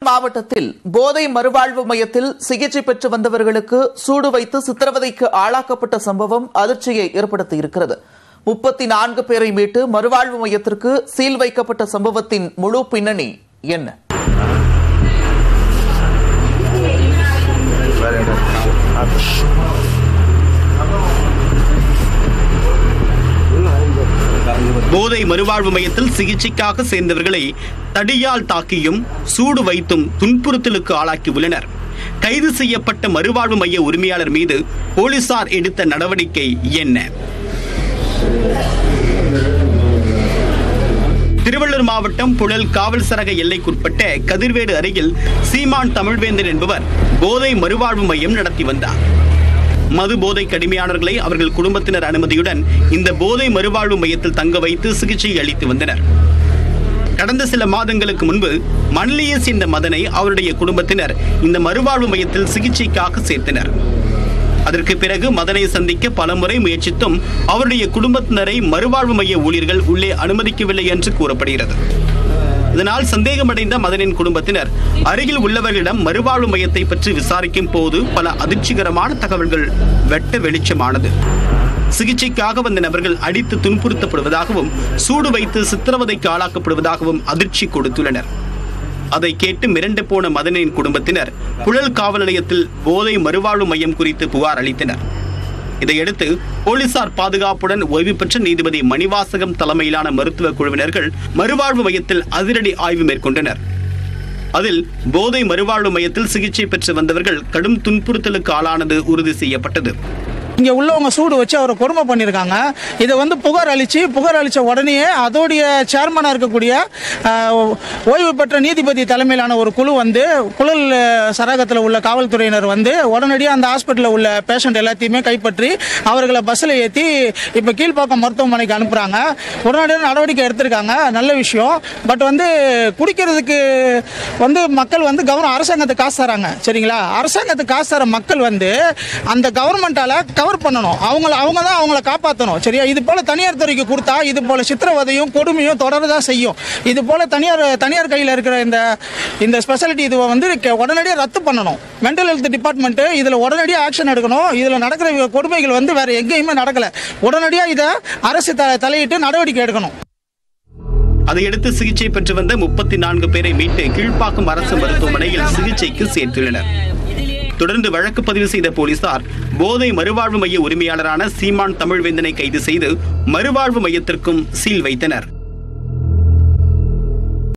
மாவட்டத்தில் போதை மறுவாழ்வு மையத்தில் சிகிச்சை பெற்று வந்தவர்களுக்கு சூடு வைத்து சித்திரவதைக்கு ஆளாக்கப்பட்ட சம்பவம் அதிர்ச்சியை ஏற்படுத்தியிருக்கிறது முப்பத்தி நான்கு பேரை மீட்டு மறுவாழ்வு மையத்திற்கு சீல் வைக்கப்பட்ட சம்பவத்தின் முழு பின்னணி என்ன போதை மறுவாழ்வு மையத்தில் சிகிச்சைக்காக சேர்ந்தவர்களை தடியால் தாக்கியும் சூடு வைத்தும் துன்புறுத்தலுக்கு ஆளாக்கி உள்ளனர் கைது செய்யப்பட்ட மறுவாழ்வு மைய உரிமையாளர் மீது போலீசார் எடுத்த நடவடிக்கை என்ன திருவள்ளூர் மாவட்டம் புழல் காவல் சரக எல்லைக்குட்பட்ட கதிர்வேடு அருகில் சீமான் தமிழ்வேந்தன் என்பவர் போதை மறுவாழ்வு மையம் நடத்தி வந்தார் மது போதை கடுமையானவர்களை அவர்கள் குடும்பத்தினர் அனுமதியுடன் இந்த போதை மறுவாழ்வு மையத்தில் தங்க வைத்து சிகிச்சை அளித்து வந்தனர் கடந்த சில மாதங்களுக்கு முன்பு மண்லியை சேர்ந்த மதனை அவருடைய குடும்பத்தினர் இந்த மறுவாழ்வு மையத்தில் சிகிச்சைக்காக சேர்த்தனர் அதற்கு பிறகு மதனை சந்திக்க பலமுறை முயற்சித்தும் அவருடைய குடும்பத்தினரை மறுவாழ்வு மைய ஊழியர்கள் உள்ளே அனுமதிக்கவில்லை என்று கூறப்படுகிறது இதனால் சந்தேகமடைந்த மதனின் குடும்பத்தினர் அருகில் உள்ளவர்களிடம் மறுவாழ்வு மையத்தை பற்றி விசாரிக்கும் போது பல அதிர்ச்சிகரமான தகவல்கள் வெட்ட வெளிச்சமானது சிகிச்சைக்காக வந்த நபர்கள் அடித்து துன்புறுத்தப்படுவதாகவும் சூடு வைத்து சித்திரவதைக்கு ஆளாக்கப்படுவதாகவும் அதிர்ச்சி கொடுத்துள்ளனர் அதை கேட்டு மிரண்டு போன மதனின் குடும்பத்தினர் புழல் காவல் நிலையத்தில் போதை மறுவாழ்வு மையம் குறித்து புகார் அளித்தனர் இதையடுத்து போலீசார் பாதுகாப்புடன் ஓய்வு பெற்ற நீதிபதி மணிவாசகம் தலைமையிலான மருத்துவ குழுவினர்கள் மறுவாழ்வு மையத்தில் அதிரடி ஆய்வு மேற்கொண்டனர் அதில் போதை மறுவாழ்வு மையத்தில் சிகிச்சை பெற்று வந்தவர்கள் கடும் துன்புறுத்தலுக்கு ஆளானது உறுதி செய்யப்பட்டது இங்கே உள்ளவங்க சூடு வச்சு அவரை கொடுமை பண்ணியிருக்காங்க இதை வந்து புகார் அளித்து புகார் அளித்த உடனே அதோடைய சேர்மனாக இருக்கக்கூடிய ஆஹ், ஓய்வு பெற்ற நீதிபதி தலைமையிலான ஒரு குழு வந்து புழல் சரகத்தில் உள்ள காவல்துறையினர் வந்து உடனடியாக அந்த ஹாஸ்பிட்டலில் உள்ள பேஷண்ட் எல்லாத்தையுமே கைப்பற்றி அவர்களை பஸ்ஸில் ஏற்றி இப்போ கீழ்ப்பாக்கம் மருத்துவமனைக்கு அனுப்புகிறாங்க உடனடியாக நடவடிக்கை எடுத்திருக்காங்க நல்ல விஷயம் பட் வந்து குடிக்கிறதுக்கு வந்து மக்கள் வந்து கவர்மெண்ட் அரசாங்கத்துக்கு காசு தராங்க சரிங்களா அரசாங்கத்துக்கு காசு தர மக்கள் வந்து அந்த கவர்மெண்டால கவர் பண்ணணும் அவங்கள அவங்க தான் அவங்கள காப்பாற்றணும் சரியா இது போல தனியார் துறைக்கு கொடுத்தா இது போல சித்திரவதையும் கொடுமையும் தொடரதான் செய்யும் இது போல தனியார் தனியார் கையில் இருக்கிற இந்த இந்த ஸ்பெஷாலிட்டி இதுவை வந்து க- உடனடியாக ரத்து பண்ணணும் மென்டல் ஹெல்த் டிபார்ட்மெண்ட்டு இதில் உடனடியாக ஆக்ஷன் எடுக்கணும் இதில் நடக்கிற கொடுமைகள் வந்து வேற எங்கேயுமே நடக்கலை உடனடியாக இதை அரசு த தலையிட்டு நடவடிக்கை எடுக்கணும் அதையடுத்து சிகிச்சை பெற்று வந்த முப்பத்தி நான்கு பேரை மீட்டு கீழ்ப்பாக்கம் அரசு மருத்துவமனையில் சிகிச்சைக்கு சேர்த்துள்ளனர் தொடர்ந்து வழக்கு பதிவு செய்த போலீசார் போதை மறுவாழ்வு மைய உரிமையாளரான சீமான் தமிழ்வேந்தனை கைது செய்து மறுவாழ்வு மையத்திற்கும் சீல் வைத்தனர்